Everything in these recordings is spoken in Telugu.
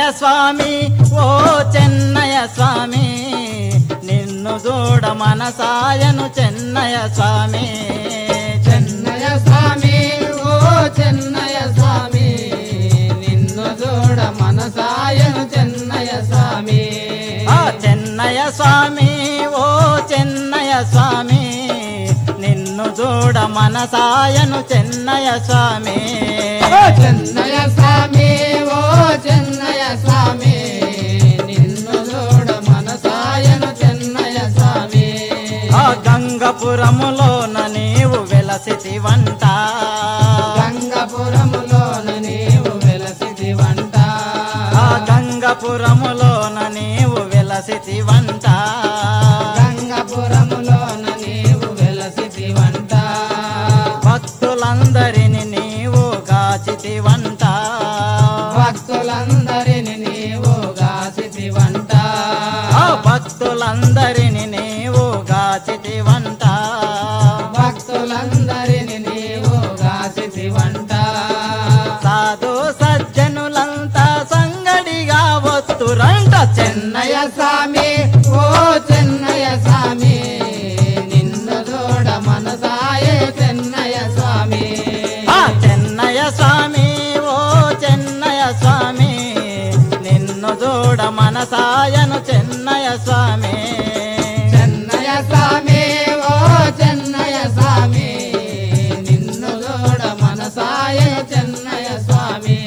స్వామి ఓ చెన్నయ స్వామి నిన్ను చూడ మనసాయను చెన్నయ స్వామి చెన్నయ స్వామి ఓ చెన్నయ స్వామి నిన్ను చూడ మనసాయను చెన్నయ స్వామి ఆ చెన్నయ స్వామి ఓ చెన్నయ స్వామి నిన్ను చూడ మనసాయను చెన్నయ స్వామి ఓ చెన్నయ స్వామి ఓ చెన్నయ స్వామి నిన్ను చూడ మనసాయను చెన్నయ స్వామి ఆ గంగపురములోన నీవు వెలసితి వంట గంగపురములోన నీవు వెలసిది వంట ఆ గంగపురములోన నీవు వెలసితి వంట గంగపురములోన నీవు వెలసిది వంట భక్తులందరిని నీవు గాచితి వంట భక్తులందరిని నీవు గాసిది వంట ఆ భక్తులందరిని నీవు గాచితి వంట భక్తులందరిని నీవు గాసిది వంట సాధు సజ్జనులంతా సంగడిగా వస్తురంట చెన్నయ స్వామి ఓ చెన్నయ స్వామి నిన్ను చూడ మనసాయే చెన్నయ స్వామి ఆ చెన్నయ స్వామి ఓ చెన్నయ స్వామి నిన్ను చూడ మనసాయను చెన్నయ స్వామి చెన్నయ స్వామి ఓ చెన్నయ స్వామి నిన్ను చూడ మనసాయే చెన్నయ స్వామి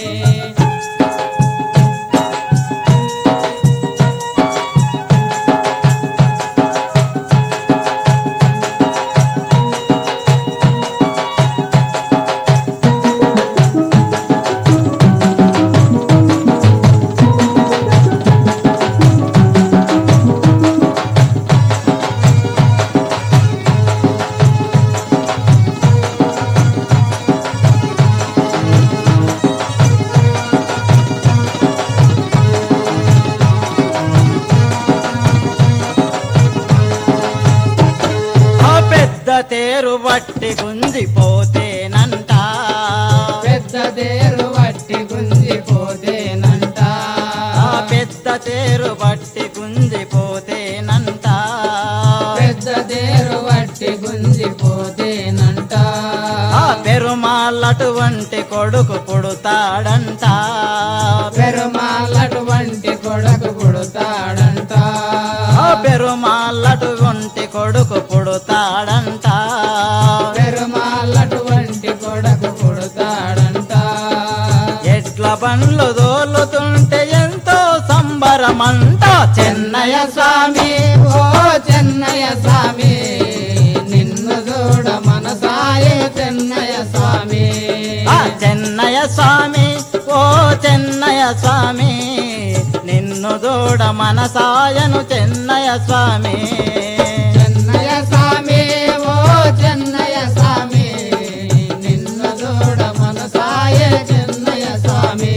ఆ పెద్ద తేరు బట్టి గుంజిపోతేనంట పెద్ద దేరు వట్టి గుంజిపోతేనంట ఆ పెద్ద తేరు బట్టి గుంజిపోతేనంట పెద్ద దేరు వట్టి గుంజిపోతేనంట ఆ పెరుమాళ్ళటువంటి కొడుకు పుడుతాడంట పెరుమాళ్ళటువంటి కొడుకు పుడతాడంట ఆ పెరుమాళ్ళటువంటి కొడుకు పుడుతాడంట పెరుమాళ్ళటువంటి కొడుకు పుడతాడంట ఎట్ల బండ్లు దోలుతుంటే ఎంతో సంబరమంట చెన్నయ స్వామి ఓ చెన్నయ స్వామి నిన్ను చూడ మనసాయే చెన్నయ స్వామి ఆ చెన్నయ స్వామి ఓ చెన్నయ స్వామి నిన్ను దూడ మనసాయను చెన్నయ స్వామి చెన్నయ స్వామి ఓ చెన్నయ స్వామి నిన్ను చూడ మనసాయే చెన్నయ స్వామి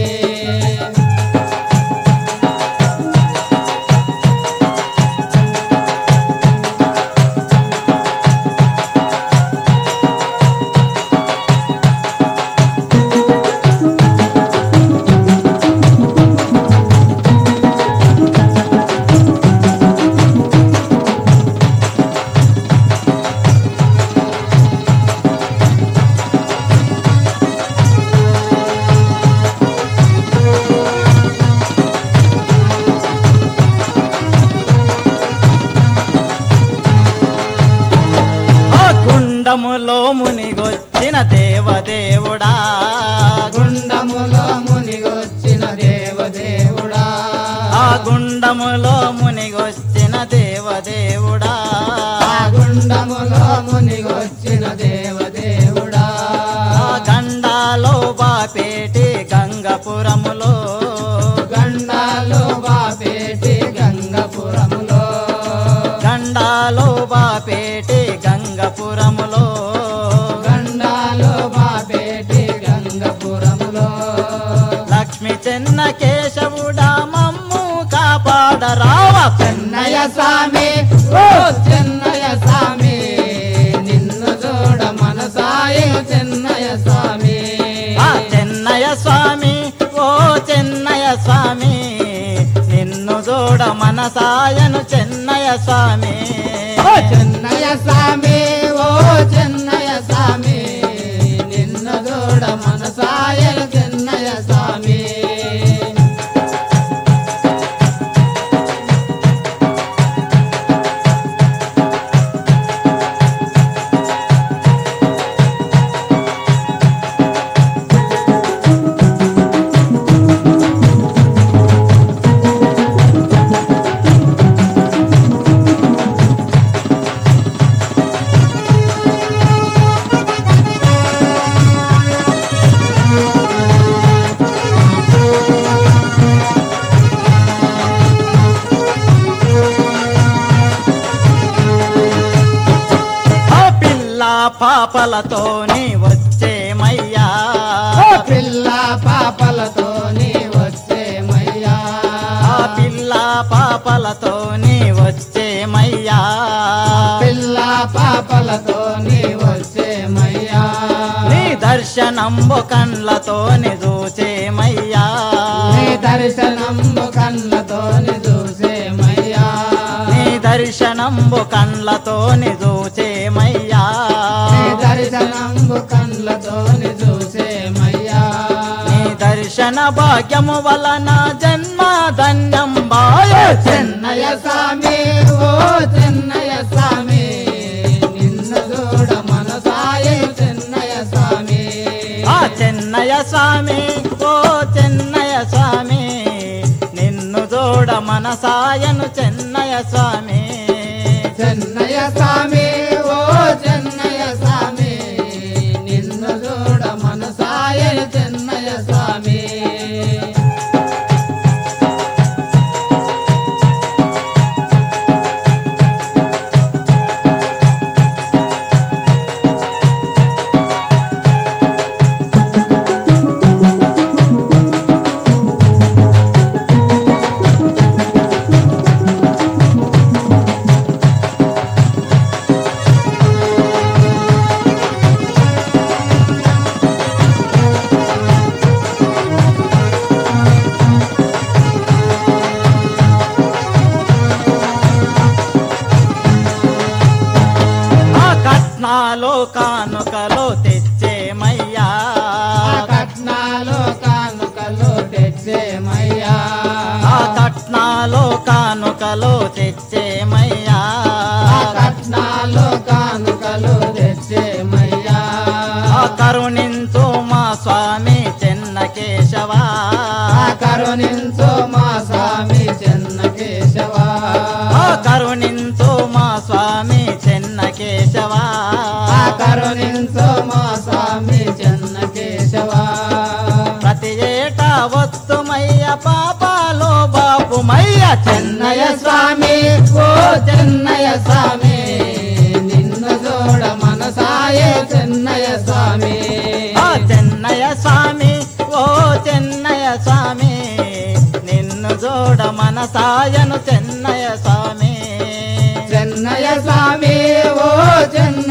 ఆ గుండములో మునిగొచ్చిన దేవదేవుడా గుండములో మునిగొచ్చిన దేవదేవుడా ఆ గుండములో మునిగొచ్చిన దేవదేవుడా ఆ గుండములో మునిగొచ్చిన దేవదేవుడా ఆ గండాలో బాపేటి గంగపురములో గండాలు బాపేటి గంగపురములో గండాలో బాపేటి గంగపురములో గండాలు బాపేటి గంగపురములో లక్ష్మి చెన్న కేశవుడా మమ్ము కాపాడరావ చెన్నయ స్వామి ఓ చెన్నయ స్వామి నిన్ను చూడ మనసాయ చెన్నయ స్వామి ఆ చెన్నయ స్వామి ఓ చెన్నయ స్వామి చూడ మనసాయను చెన్నయ స్వామి ఓ చెన్నయ స్వామి ఓ చెన్నయ స్వామి నిన్ను చూడ మనసాయలు చెన్నయ స్వామి ఆ పిల్ల పాపలతోని వచ్చేమయ్యా ఓ పిల్ల పాపలతోని వచ్చేమయ్యా ఆ పిల్ల పాపలతోని వచ్చేమయ్యా పిల్ల పాపలతోని వచ్చేమయ్యా నీ దర్శనంబు కండ్లతోని చూచేమయ్యా నీ దర్శనంబు కళ్ళతోని చూసేమయ్యా నీ దర్శనంబు కండ్లతోని చూచేమయ్యా నీ దర్శనంబు కళ్ళతోని చూసేమయ్యా నీ దర్శన భాగ్యము వలన జన్మ ధన్యం బాయ చెన్నయ స్వామి ఓ చెన్నయ స్వామి నిన్ను చూడ మనసాయ చెన్నయ స్వామి ఆ చెన్నయ స్వామి ఓ చెన్నయ స్వామి నిన్ను చూడ మనసాయను చెన్నయ స్వామి చెన్నయ స్వామి ఓ చెన్నయ స్వామి నిన్ను చూడ మనసాయ చెన్నయ స్వామి ఆ కట్నాలు కానుకలు తెచ్చేమయ్యా ఆ కట్నాలు కానుకలు తెచ్చేమయ్యా ఆ కట్నాలు కానుకలు తెచ్చేమయ్యా ఆ కట్నాలు కానుకలు తెచ్చేమయ్యా ఆ కరుణించు మా స్వామి చెన్న కేశవా ఆ కరుణించు మా స్వామి చెన్న కేశవా ఆ కరుణించు మా స్వామి చెన్న కేశవా ఆ కరుణించు మా స్వామి చెన్న కేశవా ప్రతి ఏటా వస్తుమయ్య పాపాలో బాపుమయ్య చెన్నయ చెన్నయ స్వామి ఓ చెన్నయ స్వామి నిన్ను చూడ మనసాయ చెన్నయ స్వామి ఆ చెన్నయ స్వామి ఓ చెన్నయ స్వామి నిన్ను చూడ మనసాయను చెన్నయ స్వామి చెన్నయ స్వామి ఓ చెన్నయ